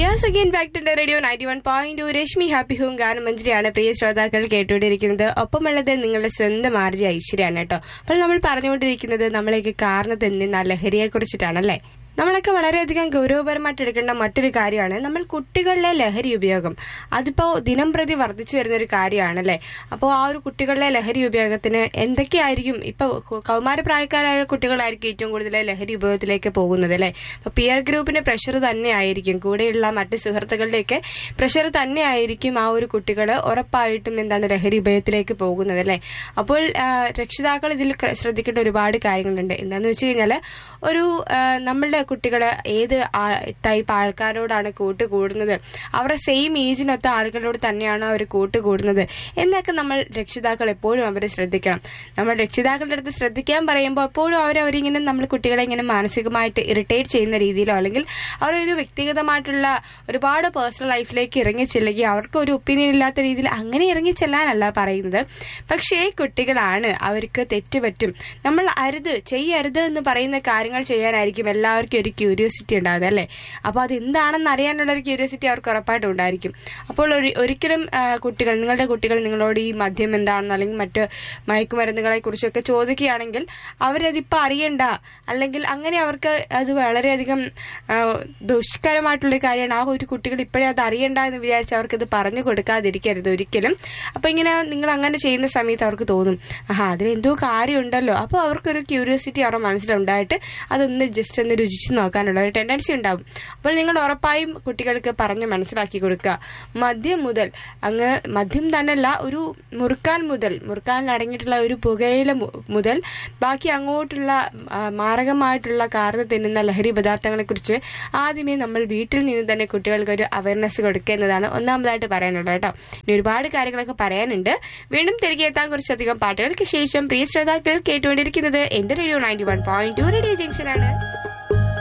yes again back to radio ninety one point Rashmi happy home ഗാനമഞ്ജരിയാണ് പ്രിയ ശ്രോതാക്കൾ കേട്ടുകൊണ്ടിരിക്കുന്നത് ഒപ്പമുള്ളത് നിങ്ങളുടെ സ്വന്തം ആർജി ഐശ്വര്യാണ് കേട്ടോ അപ്പോൾ നമ്മൾ പറഞ്ഞുകൊണ്ടിരിക്കുന്നത് നമ്മളേക്ക് കാരണത്ത് എന്തെന്ന ലഹരിയെ കുറിച്ചിട്ടാണല്ലേ നമ്മളൊക്കെ വളരെയധികം ഗൗരവപരമായിട്ട് എടുക്കേണ്ട മറ്റൊരു കാര്യമാണ് നമ്മൾ കുട്ടികളിലെ ലഹരി ഉപയോഗം അതിപ്പോ ദിനം പ്രതി വർദ്ധിച്ചു വരുന്ന ഒരു കാര്യമാണല്ലേ അപ്പോൾ ആ ഒരു കുട്ടികളിലെ ലഹരി ഉപയോഗത്തിന് എന്തൊക്കെയായിരിക്കും ഇപ്പൊ കു- കൗമാരപ്രായക്കാരായ കുട്ടികളായിരിക്കും ഏറ്റവും കൂടുതൽ ലഹരി ഉപയോഗത്തിലേക്ക് പോകുന്നത് അല്ലേ അപ്പൊ പിയർ ഗ്രൂപ്പിന്റെ പ്രഷർ തന്നെയായിരിക്കും കൂടെയുള്ള മറ്റ് സുഹൃത്തുക്കളുടെയൊക്കെ പ്രഷർ തന്നെയായിരിക്കും ആ ഒരു കുട്ടികൾ ഉറപ്പായിട്ടും എന്താണ് ലഹരി ഉപയോഗത്തിലേക്ക് പോകുന്നത് അല്ലേ അപ്പോൾ ആ, രക്ഷിതാക്കൾ ഇതിൽ ക- ശ്രദ്ധിക്കേണ്ട ഒരുപാട് കാര്യങ്ങളുണ്ട് എന്താന്ന് വെച്ച് കഴിഞ്ഞാൽ ഒരു ആ, നമ്മളുടെ കുട്ടികൾ ഏത് ടൈപ്പ് ആൾക്കാരോടാണ് കൂട്ട് കൂടുന്നത് അവരുടെ സെയിം ഏജിനൊത്ത ആളുകളോട് തന്നെയാണ് അവർ കൂട്ട് കൂടുന്നത് എന്നൊക്കെ നമ്മൾ രക്ഷിതാക്കൾ എപ്പോഴും അവരെ ശ്രദ്ധിക്കണം നമ്മൾ രക്ഷിതാക്കളുടെ അടുത്ത് ശ്രദ്ധിക്കാൻ പറയുമ്പോൾ എപ്പോഴും അവർ അവരിങ്ങനെ നമ്മൾ കുട്ടികളെ ഇങ്ങനെ മാനസികമായിട്ട് ഇറിറ്റേറ്റ് ചെയ്യുന്ന രീതിയിലോ അല്ലെങ്കിൽ അവരൊരു വ്യക്തിഗതമായിട്ടുള്ള ഒരുപാട് പേഴ്സണൽ ലൈഫിലേക്ക് ഇറങ്ങി ചെല്ലുകയും അവർക്ക് ഒരു ഒപ്പീനിയൻ ഇല്ലാത്ത രീതിയിൽ അങ്ങനെ ഇറങ്ങി ചെല്ലാനല്ല പറയുന്നത് പക്ഷേ കുട്ടികളാണ് അവർക്ക് തെറ്റുപറ്റും നമ്മൾ അരുത് ചെയ്യരുത് എന്ന് പറയുന്ന കാര്യങ്ങൾ ചെയ്യാനായിരിക്കും എല്ലാവർക്കും ഒരു ക്യൂരിയോസിറ്റി ഉണ്ടാകുന്നത് അല്ലേ അപ്പോൾ അത് എന്താണെന്ന് അറിയാനുള്ള ഒരു ക്യൂരിയോസിറ്റി അവർക്ക് ഉറപ്പായിട്ടും ഉണ്ടായിരിക്കും അപ്പോൾ ഒരു- ഒരിക്കലും ആ, കുട്ടികൾ നിങ്ങളുടെ കുട്ടികൾ നിങ്ങളോട് ഈ മദ്യം എന്താണെന്നോ അല്ലെങ്കിൽ മറ്റ് മയക്കുമരുന്നുകളെ കുറിച്ചൊക്കെ ചോദിക്കുകയാണെങ്കിൽ അവരതിപ്പോൾ അറിയണ്ട അല്ലെങ്കിൽ അങ്ങനെ അവർക്ക് അത് വളരെയധികം ആ, ദുഷ്കരമായിട്ടുള്ള ഒരു കാര്യമാണ് ആ ഒരു കുട്ടികൾ ഇപ്പോഴേ അത് അറിയണ്ട എന്ന് വിചാരിച്ച് അവർക്കത് പറഞ്ഞു കൊടുക്കാതിരിക്കരുത് ഒരിക്കലും അപ്പോൾ ഇങ്ങനെ നിങ്ങൾ അങ്ങനെ ചെയ്യുന്ന സമയത്ത് അവർക്ക് തോന്നും ആഹാ അതിൽ എന്തോ കാര്യമുണ്ടല്ലോ അപ്പോൾ അവർക്കൊരു ക്യൂരിയോസിറ്റി അവരുടെ മനസ്സിലുണ്ടായിട്ട് അതൊന്ന് ജസ്റ്റ് ഒന്ന് രുചിച്ച് നോക്കാനുള്ള ഒരു ടെൻഡൻസി ഉണ്ടാവും അപ്പോൾ നിങ്ങൾ ഉറപ്പായും കുട്ടികൾക്ക് പറഞ്ഞ് മനസ്സിലാക്കി കൊടുക്കുക മദ്യം മുതൽ അങ്ങ് മദ്യം തന്നെയല്ല ഒരു മുറുക്കാൻ മുതൽ മുറുക്കാൻ അടങ്ങിയിട്ടുള്ള ഒരു പുകയില മു- മുതൽ ബാക്കി അങ്ങോട്ടുള്ള ആ, മാരകമായിട്ടുള്ള കാർന്ന് തിന്നുന്ന ലഹരി പദാർത്ഥങ്ങളെ കുറിച്ച് ആദ്യമേ നമ്മൾ വീട്ടിൽ നിന്ന് തന്നെ കുട്ടികൾക്ക് ഒരു അവയർനെസ് കൊടുക്കുക എന്നതാണ് ഒന്നാമതായിട്ട് പറയാനുള്ളത് കേട്ടോ ഇനി ഒരുപാട് കാര്യങ്ങളൊക്കെ പറയാനുണ്ട് വീണ്ടും തിരികെ എത്താൻ കുറച്ചധികം പാട്ടുകൾക്ക് ശേഷം പ്രിയ ശ്രോതാക്കൾ കേട്ടുകൊണ്ടിരിക്കുന്നത് എന്റെ radio ninety one point two radio ജംഗ്ഷനാണ്